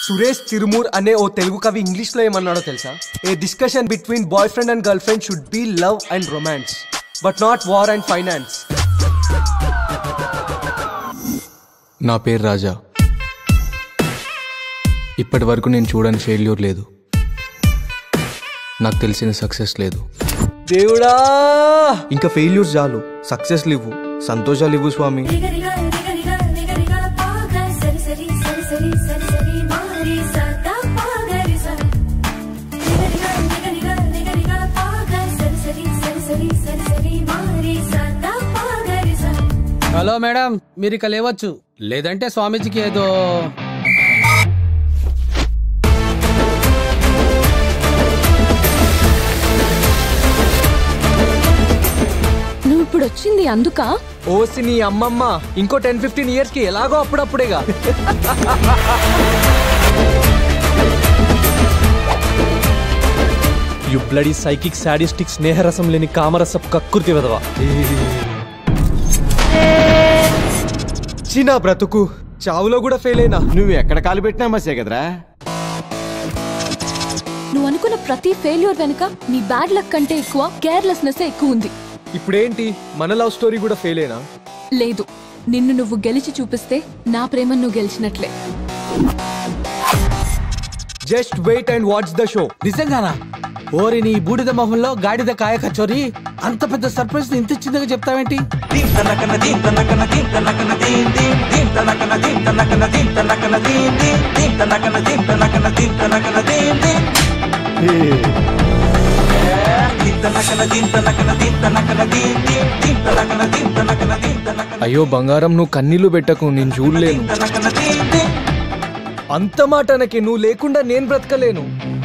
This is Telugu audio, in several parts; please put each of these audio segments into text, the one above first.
సురేష్ చిరుమూర్ అనే ఓ తెలుగు కవి ఇంగ్లీష్ లో ఏమన్నాడో తెలుసా a discussion between boy friend and girl friend should be love and romance but not war and finance నా పేరు రాజా ఇప్పటి వరకు నేను చూడని ఫెయిల్యూర్ లేదు నాకు తెలిసిన సక్సెస్ లేదు దేవుడా ఇంకా ఫెయిల్యూర్స్ చాలు సక్సెస్ ఇవ్వు సంతోషాలు ఇవ్వు స్వామి రిగరిగా రిగరిగా రిగరిగా పాగా సరి సరి సరి సరి సరి సరి మారి సదా పాగరి స రిగరిగా రిగరిగా రిగరిగా పాగా సరి సరి సరి సరి సరి సరి మారి సదా పాగరి స హలో మేడం మీరు ఇక లేవచ్చు లేదంటే స్వామీజీకి ఏదో నువ్వు ఇప్పుడు వచ్చింది అందుక ఓసి నీ అమ్మమ్మ ఇంకో టెన్ ఫిఫ్టీన్ ఇయర్స్ కి ఎలాగో అప్పుడప్పుడేగా యు బ్లడీ సైకిక్ సాడిస్టిక్ స్నేహరసం లేని కామరసపు కక్కుర్తి వెదవా చిన్న బ్రతుకు చావులో కూడా ఫెయిల్ అయినా నువ్వు ఎక్కడ కాలు పెట్టినా మసే కదరా నువ్వు అనుకున్న ప్రతి ఫెయిల్యూర్ వెనుక నీ బ్యాడ్ లక్ కంటే ఎక్కువ కేర్లెస్నెస్ ఎక్కువ ఉంది ఇప్పుడేంటి మన లవ్ స్టోరీ కూడా ఫెయిల్ అయినా లేదు నిన్ను నువ్వు గెలిచి చూపిస్తే నా ప్రేమను నువ్వు గెలిచినట్లే just wait and watch the show నిజంగానా ఓరి నీ బూడిద మొహంలో గాడిద కాయ కచోరి అంత పెద్ద సర్ప్రైజ్ ఇంత చిన్నగా చెప్తావేంటి అయ్యో బంగారం నువ్వు కన్నీళ్లు పెట్టకు నేను చూడలేను అంత మాట అనకే నువ్వు లేకుండా నేను బ్రతకలేను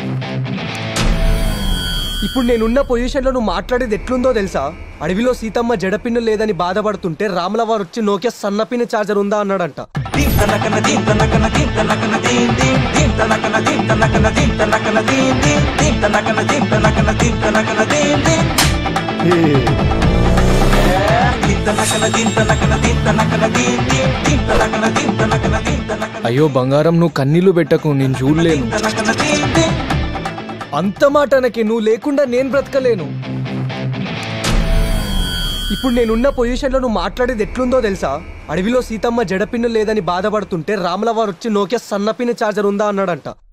ఇప్పుడు నేనున్న పొజిషన్ లో నువ్వు మాట్లాడేది ఎట్లుందో తెలుసా అడవిలో సీతమ్మ జడపిన్ను లేదని బాధపడుతుంటే రాముల వారు వచ్చి నోకియా సన్నపిన్న చార్జర్ ఉందా అన్నాడంట అయ్యో బంగారం నువ్వు కన్నీళ్లు పెట్టకు నేను చూడలేను అంత మాట అనకే నువ్వు లేకుండా నేను బ్రతకలేను ఇప్పుడు నేనున్న పొజిషన్ లో నువ్వు మాట్లాడేది ఎట్లుందో తెలుసా అడవిలో సీతమ్మ జడపిన్ను లేదని బాధపడుతుంటే రాముల వారు వచ్చి నోకియా సన్నపిన్న చార్జర్ ఉందా అన్నాడంట